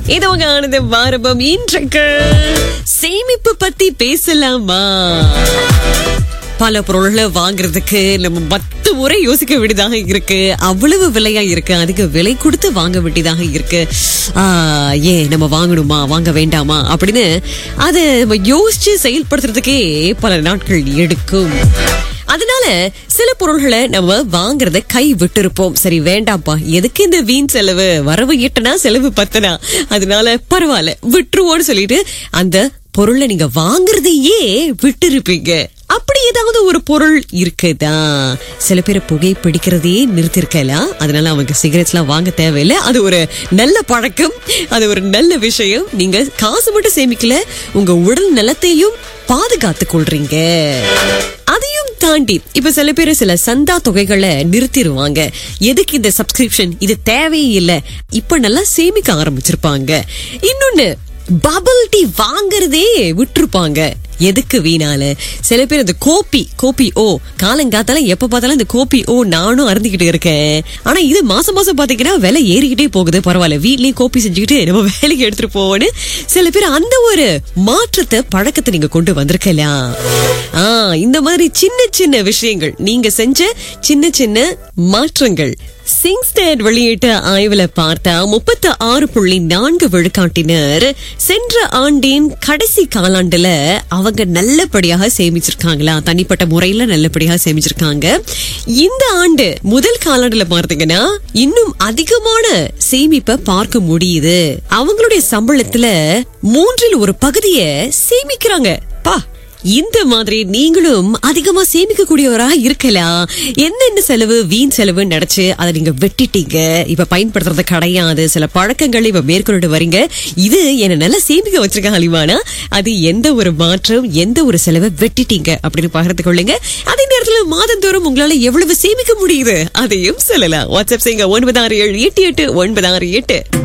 இது உங்க ஆனந்த வாரபம் இன்றைக்கு சேமிப்பு பத்தி பேசலாமா பல பொருள்களை வாங்குறதுக்கு நம்ம பத்து முறை யோசிக்க வேண்டியதாக இருக்கு அவ்வளவு விலையா இருக்கு அதிக விலை கொடுத்து வாங்க வேண்டியதாக இருக்கு ஆஹ், ஏன் நம்ம வாங்கணுமா வாங்க வேண்டாமா அப்படின்னு அதை நம்ம யோசிச்சு செயல்படுத்துறதுக்கே பல நாட்கள் எடுக்கும் அதனால சில பொருள்களை நம்ம வாங்குறத கை விட்டிருப்போம் சரி வேண்டாம்ப்பா எதுக்கு இந்த வீண் செலவு வரவு எட்டனா செலவு பத்தனா அதனால பரவாயில்ல விட்டுருவோம்னு சொல்லிட்டு அந்த பொருளை நீங்க வாங்குறதையே விட்டிருப்பீங்க அப்படி ஏதாவது ஒரு பொருள் இருக்குதா சில பேர் புகை பிடிக்கிறதையே நிறுத்திருக்கலாம் அதனால அவங்க சிகரெட்ஸ் எல்லாம் வாங்க தேவையில்லை அது ஒரு நல்ல பழக்கம் அது ஒரு நல்ல விஷயம் நீங்க காசு மட்டும் சேமிக்கல உங்க உடல் நலத்தையும் பாதுகாத்துக் கொள்றீங்க அதையும் தாண்டி இப்ப சில பேர் சில சந்தா தொகைகளை நிறுத்திடுவாங்க எதுக்கு இந்த சப்ஸ்கிரிப்ஷன் இது தேவையே இல்ல இப்ப நல்லா சேமிக்க ஆரம்பிச்சிருப்பாங்க இன்னொன்னு பபிள் டீ வாங்குறதே விட்டுருப்பாங்க எதுக்கு வீணால சில பேர் இந்த கோப்பி கோப்பி ஓ காலங்காத்தால எப்ப பார்த்தாலும் இந்த கோப்பி ஓ நானும் அருந்திக்கிட்டு இருக்கேன் ஆனா இது மாசம் மாசம் பாத்தீங்கன்னா விலை ஏறிக்கிட்டே போகுது பரவாயில்ல வீட்லயே கோப்பி செஞ்சுக்கிட்டு நம்ம வேலைக்கு எடுத்துட்டு போவோன்னு சில பேர் அந்த ஒரு மாற்றத்தை பழக்கத்தை நீங்க கொண்டு வந்திருக்கலாம் ஆ இந்த மாதிரி சின்ன சின்ன விஷயங்கள் நீங்க செஞ்ச சின்ன சின்ன மாற்றங்கள் சிங்ஸ்டேட் வெளியிட்ட ஆய்வுல பார்த்தா முப்பத்தி ஆறு புள்ளி நான்கு விழுக்காட்டினர் சென்ற ஆண்டின் கடைசி காலாண்டுல அவங்க நல்லபடியாக சேமிச்சிருக்காங்களா தனிப்பட்ட முறையில நல்லபடியாக சேமிச்சிருக்காங்க இந்த ஆண்டு முதல் காலாண்டுல பார்த்தீங்கன்னா இன்னும் அதிகமான சேமிப்பை பார்க்க முடியுது அவங்களுடைய சம்பளத்துல மூன்றில் ஒரு பகுதியை சேமிக்கிறாங்க பா இந்த மாதிரி நீங்களும் அதிகமா சேமிக்கக்கூடியவரா இருக்கலாம் என்னென்ன செலவு வீண் செலவு நடச்சு அதை நீங்க வெட்டிட்டீங்க இப்ப பயன்படுத்துறது கிடையாது சில பழக்கங்களை இப்ப மேற்கொண்டு வரீங்க இது என்ன நல்லா சேமிக்க வச்சிருக்க அலிவானா அது எந்த ஒரு மாற்றம் எந்த ஒரு செலவை வெட்டிட்டீங்க அப்படின்னு பகிர்ந்து கொள்ளுங்க அதே நேரத்துல மாதந்தோறும் உங்களால எவ்வளவு சேமிக்க முடியுது அதையும் சொல்லலாம் வாட்ஸ்அப் செய்யுங்க ஒன்பது ஆறு ஏழு எட்டு எட்டு ஒன்பது ஆறு எட்டு